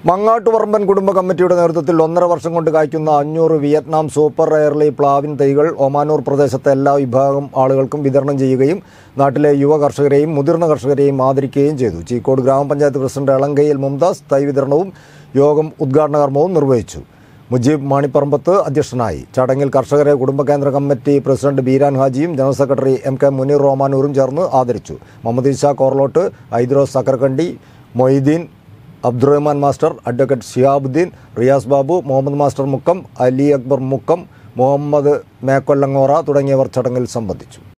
മങ്ങാട്ടുപറമ്പൻ കുടുംബ കമ്മിറ്റിയുടെ നേതൃത്വത്തിൽ ഒന്നര വർഷം കൊണ്ട് കായ്ക്കുന്ന അഞ്ഞൂറ് വിയറ്റ്നാം സൂപ്പർ എയർലി പ്ലാവിൻ തൈകൾ ഒമാനൂർ പ്രദേശത്തെ എല്ലാ വിഭാഗം ആളുകൾക്കും വിതരണം ചെയ്യുകയും നാട്ടിലെ യുവ കർഷകരെയും മുതിർന്ന കർഷകരെയും ആദരിക്കുകയും ചെയ്തു ചീക്കോട് ഗ്രാമപഞ്ചായത്ത് പ്രസിഡന്റ് എളങ്കയിൽ മുംതാസ് തൈ വിതരണവും യോഗം ഉദ്ഘാടന കർമ്മവും നിർവഹിച്ചു മുജീബ് മാണിപ്പറമ്പത്ത് അധ്യക്ഷനായി ചടങ്ങിൽ കർഷകരെ കുടുംബകേന്ദ്ര കമ്മിറ്റി പ്രസിഡന്റ് ബീരാൻ ഹാജിയും general secretary M K Muneer റോമാനൂരും ചേർന്ന് ആദരിച്ചു Muhammad Isha Korlot Aidros Sakkarkandi Moideen Abdurahman master advocate Shihabuddeen Riyas Babu Muhammad master Mukkam Ali Akbar Mukkam Muhammad Mekkollangora തുടങ്ങിയവർ ചടങ്ങിൽ സംബന്ധിച്ചു